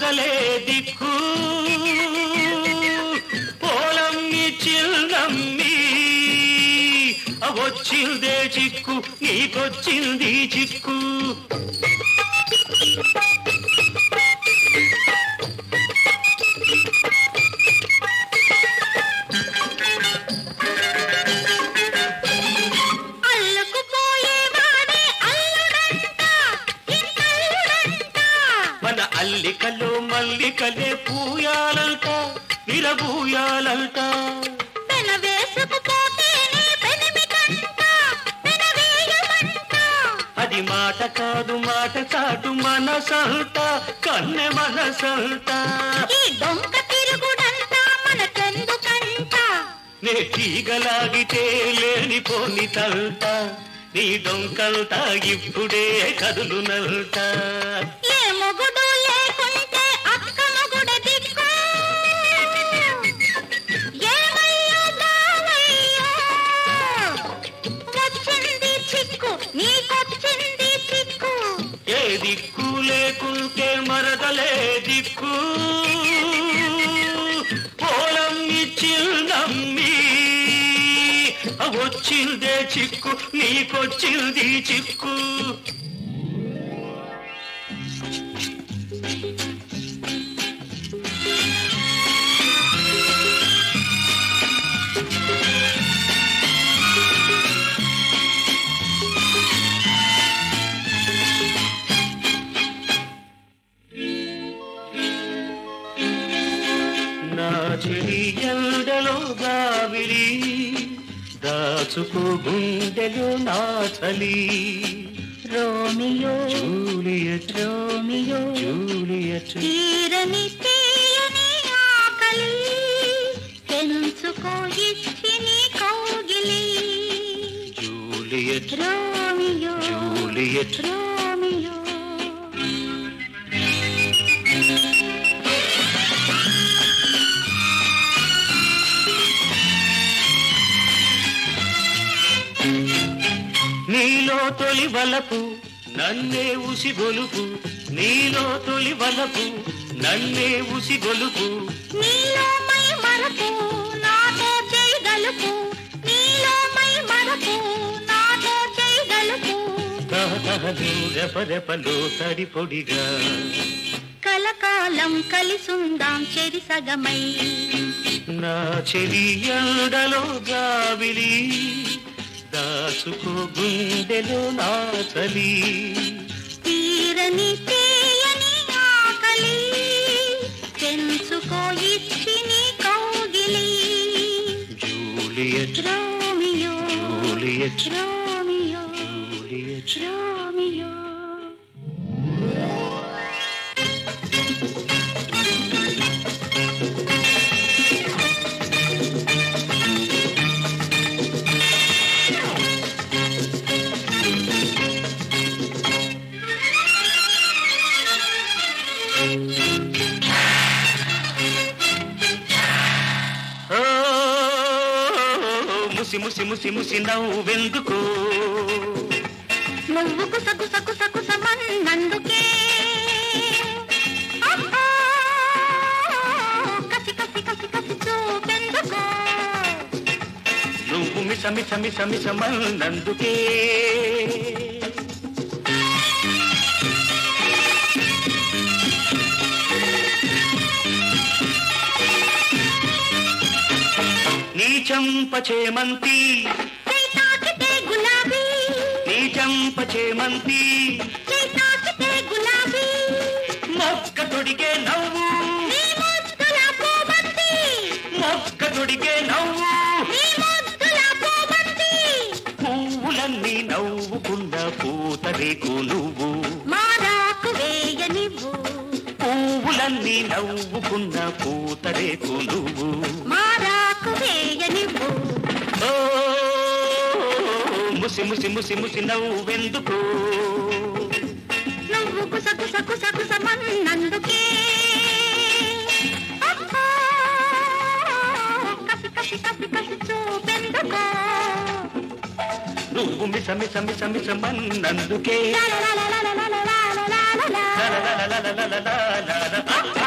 మరదలే దిక్కు పోలమ్మి చిల్నమ్మి వచ్చిందే చిక్కు నీకొచ్చింది చిక్కు అల్లుకుపోయేవాడే అల్లుడంట ఇంటల్లుడంట మన అల్లికలో మల్లికలే పూయాలంట విరబూయాలంట పెన వేసుకుపోతేనే పెనిమిటంట పెనవేయమంట అది మాట కాదు మాట చాటు మనసంట కన్నె మనసంట ఈ దొంగ తిరుగుడంతా మనకెందుకంట నే తీగలాగితే లేని పోని తంట నీ డొంకంట ఇప్పుడే కదులునంట ఏ మొగుడు లేకుంటే అక్క మొగుడ దిక్కు ఏమయ్యో బావయ్యో వచ్చింది చిక్కు నీకొచ్చింది చిక్కు ఏ దిక్కు లేకుంటే మరదలే దిక్కు పోలం ఇచ్చిందమ్మి వచ్చిందే చిక్కు నీకొచ్చింది చిక్కు నా చెలి ఎండలో గావిలి దాచుకో గుండెలో నా చలి రోమియో జూలియట్ రోమియో జూలియట్ తీరని తీయని ఆకలి పెంచుకో ఇచ్చి నీ కౌగిలి జూలియట్ రోమియో జూలియట్ రోమియో నీలో తొలి వలపు నన్నే ఉసి గొలుపు నీలో తొలి వలపు నన్నే ఉసి గొలుపు నీలో మై మరపు నాతో చేయగలుపు నీలో మై మరపు నాతో చేయగలుపు కహకహలు రెపరెపలు తడి పొడిగా కలకాలం కలిసుందాం చెరి సగమై నా చెలి ఎండలో గావిలి దాచుకో గుండెలో నా చలి తీరని తీయని ఆకలి పెంచుకో ఇచ్చి నీ కౌగిలి Juliet Romeo Juliet Romeo Juliet Romeo ఓ, ముసి ముసి ముసి ముసి నవ్వెందుకు నువ్వు కుస కుస కుస కుసమన్నందుకే అబ్బా, కసి కసి కసి కసి చూపెందుకో నువ్వు మిస మిస మిస మిసమన్నందుకే నీ చంప చేమంతి చేయి తాకితే గులాబీ నీ చంప చేమంతి చేయి తాకితే గులాబీ మొక్క తొడిగే నవ్వు నీ ముద్దుల పూబంతి మొక్క తొడిగే నవ్వు నీ ముద్దుల పూబంతి పువ్వులన్నీ నవ్వుకున్న పూతరేకు నువ్వు మారాకు వేయనివ్వు పువ్వులన్నీ నవ్వుకున్న పూతరేకు నువ్వు మారాకు వేయనివ్వు ఓ ముసి ముసి ముసి ముసి నవ్వెందుకు నువ్వు కుస కుస కుస కుసమన్నందుకే అబ్బా, కసి కసి కసి కసి చూపెందుకో నువ్వు నువ్వు మిస మిస మిస మిసమన్నందుకే లాలలాలలాలలాలలాలలాలా. లలలలలలలలలల.